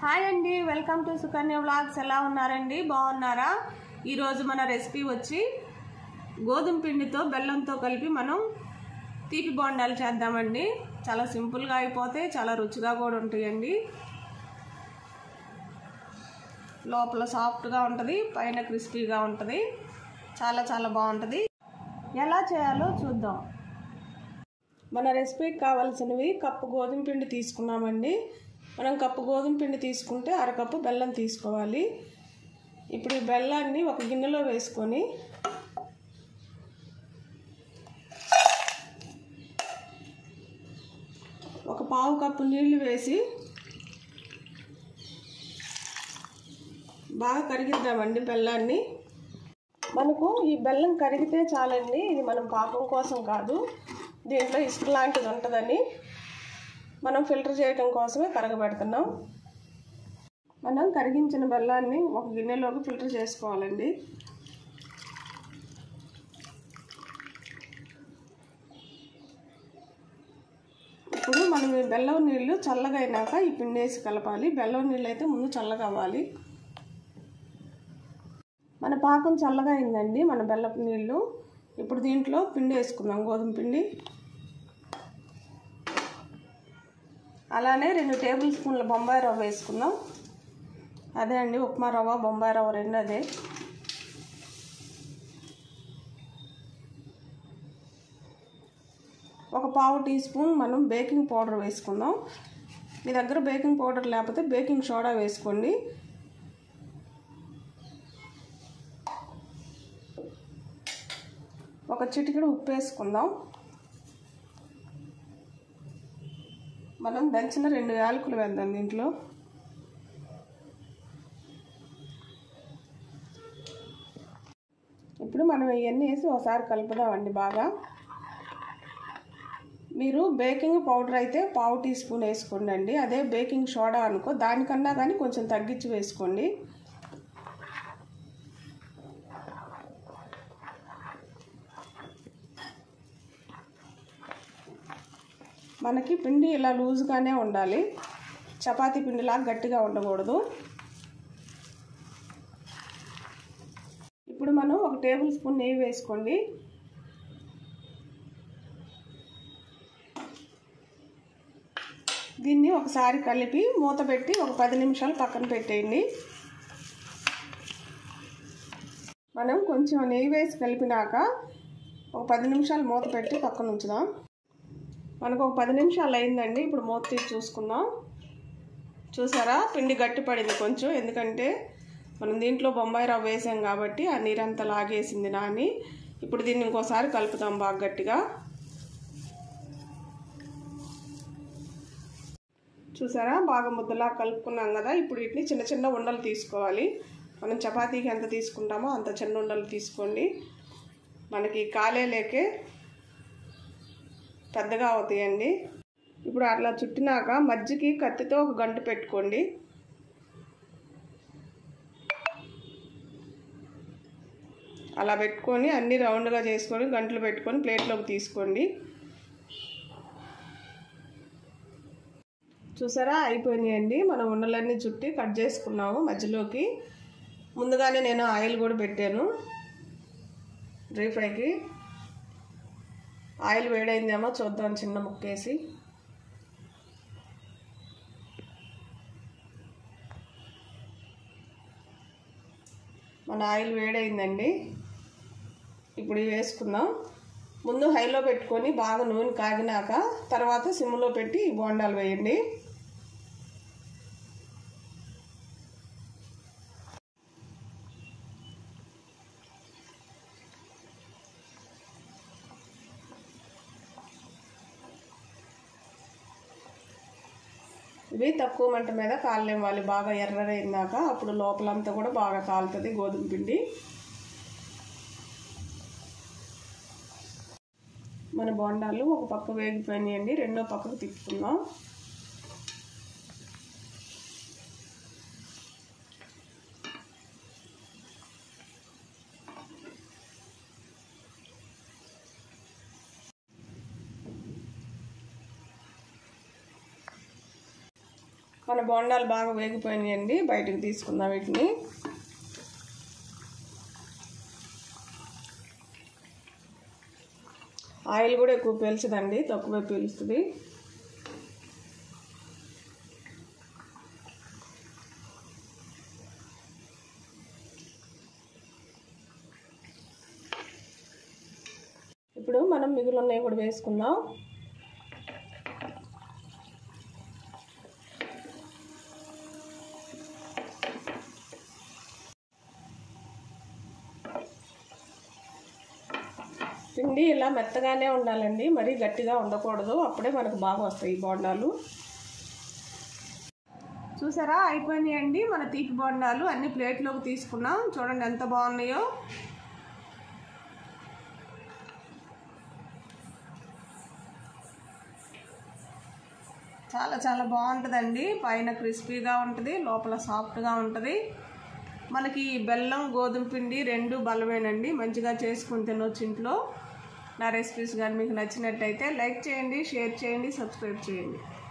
hi అండి welcome to Sukanya vlogs ఎలా ఉన్నారండి బాగున్నారా ఈరోజు మన రెసిపీ వచ్చి గోధుమ పిండితో బెల్లంతో కలిపి మనం తీపి బోండాలు చేద్దామండి చాలా సింపుల్గా అయిపోతే చాలా రుచిగా కూడా ఉంటాయండి లోపల సాఫ్ట్గా ఉంటుంది పైన క్రిస్పీగా ఉంటుంది చాలా చాలా బాగుంటుంది ఎలా చేయాలో చూద్దాం మన రెసిపీకి కావాల్సినవి కప్పు గోధుమ పిండి తీసుకున్నామండి మనం కప్పు గోధుమ పిండి తీసుకుంటే అరకప్పు బెల్లం తీసుకోవాలి ఇప్పుడు ఈ బెల్లాన్ని ఒక గిన్నెలో వేసుకొని ఒక పావు కప్పు నీళ్లు వేసి బాగా కరిగిద్దామండి బెల్లాన్ని మనకు ఈ బెల్లం కరిగితే చాలండి ఇది మనం పాకం కోసం కాదు దీంట్లో ఇసుక లాంటిది ఉంటుందని మనం ఫిల్టర్ చేయడం కోసమే కరగబెడుతున్నాం మనం కరిగించిన బెల్లాన్ని ఒక గిన్నెలోకి ఫిల్టర్ చేసుకోవాలండి ఇప్పుడు మనం ఈ బెల్లం నీళ్ళు చల్లగా అయినాక ఈ పిండి వేసి కలపాలి బెల్లం నీళ్ళు అయితే ముందు చల్లగా అవ్వాలి మన పాకం చల్లగా అయిందండి మన బెల్లపు నీళ్ళు ఇప్పుడు దీంట్లో పిండి వేసుకుందాం గోధుమ పిండి అలానే రెండు టేబుల్ స్పూన్ల బొంబాయి రవ్వ వేసుకుందాం అదే అండి ఉప్మా రవ్వ బొంబాయి రవ్వ రెండు అదే ఒక పావు టీ స్పూన్ మనం బేకింగ్ పౌడర్ వేసుకుందాం మీ దగ్గర బేకింగ్ పౌడర్ లేకపోతే బేకింగ్ సోడా వేసుకోండి ఒక చిటికెడు ఉప్పు వేసుకుందాం మనం దంచిన రెండు యాలకులు వేద్దాం దీంట్లో ఇప్పుడు మనం ఇవన్నీ వేసి ఒకసారి కలుపుదామండి బాగా మీరు బేకింగ్ పౌడర్ అయితే పావు టీ స్పూన్ వేసుకోండి అదే బేకింగ్ సోడా అనుకో దానికన్నా కానీ కొంచెం తగ్గించి వేసుకోండి మనకి పిండి ఇలా లూజ్గానే ఉండాలి చపాతీ పిండిలాగా గట్టిగా ఉండకూడదు ఇప్పుడు మనం ఒక టేబుల్ స్పూన్ నెయ్యి వేసుకోండి దీన్ని ఒకసారి కలిపి మూత పెట్టి ఒక పది నిమిషాలు పక్కన పెట్టేయండి మనం కొంచెం నెయ్యి వేసి కలిపినాక ఒక పది నిమిషాలు మూత పెట్టి పక్కన ఉంచుదాం మనకు ఒక పది నిమిషాలు అయిందండి ఇప్పుడు మూత తీసి చూసుకుందాం చూసారా పిండి గట్టి పడింది కొంచెం ఎందుకంటే మనం దీంట్లో బొంబాయి రవ్వ వేసాం కాబట్టి ఆ నీరంతా లాగేసింది నాని ఇప్పుడు దీన్ని ఇంకోసారి కలుపుతాం బాగా గట్టిగా చూసారా బాగా ముద్దలా కలుపుకున్నాం కదా ఇప్పుడు వీటిని చిన్న చిన్న ఉండలు తీసుకోవాలి మనం చపాతీకి ఎంత తీసుకుంటామో అంత చిన్న ఉండలు తీసుకోండి మనకి కాలే లేకే పెద్దగా అవుతాయండి ఇప్పుడు అట్లా చుట్టినాక మజ్జికి కత్తితో ఒక గంట పెట్టుకోండి అలా పెట్టుకొని అన్నీ రౌండ్గా చేసుకొని గంటలు పెట్టుకొని ప్లేట్లోకి తీసుకోండి చూసారా అయిపోయినాయండి మనం ఉండలన్నీ చుట్టి కట్ చేసుకున్నాము మధ్యలోకి ముందుగానే నేను ఆయిల్ కూడా పెట్టాను డ్రీ ఫ్రైకి ఆయిల్ వేడైందేమో చూద్దాం చిన్న ముక్కేసి మన ఆయిల్ వేడైందండి ఇప్పుడు ఇవి వేసుకుందాం ముందు హైలో పెట్టుకొని బాగా నూనె కాగినాక తర్వాత సిమ్లో పెట్టి బోండాలు వేయండి ఇవి తక్కువ మంట మీద కాలనివ్వాలి బాగా ఎర్రగైందాక అప్పుడు లోపలంతా కూడా బాగా కాలుతుంది గోధుమ పిండి మన బోండాలు ఒక పక్క వేగిపోయినాయండి రెండో పక్కకు తిప్పుకుందాం మన బోండాలు బాగా వేగిపోయినాయండి బయటకు తీసుకుందాం వీటిని ఆయిల్ కూడా ఎక్కువ పీల్చదండి తక్కువే పీలుస్తుంది ఇప్పుడు మనం మిగులున్నవి కూడా వేసుకుందాం పిండి ఇలా మెత్తగానే ఉండాలండి మరీ గట్టిగా ఉండకూడదు అప్పుడే మనకు బాగా వస్తాయి ఈ బోండాలు చూసారా అయిపోయినాయండి మన తీపి బోండాలు అన్ని ప్లేట్లోకి తీసుకున్నాం చూడండి ఎంత బాగున్నాయో చాలా చాలా బాగుంటుందండి పైన క్రిస్పీగా ఉంటుంది లోపల సాఫ్ట్గా ఉంటుంది మనకి బెల్లం గోధుమ పిండి రెండు బలమేనండి మంచిగా చేసుకుని తినొచ్చు ఇంట్లో నా రెసిపీస్ కానీ మీకు నచ్చినట్టయితే లైక్ చేయండి షేర్ చేయండి సబ్స్క్రైబ్ చేయండి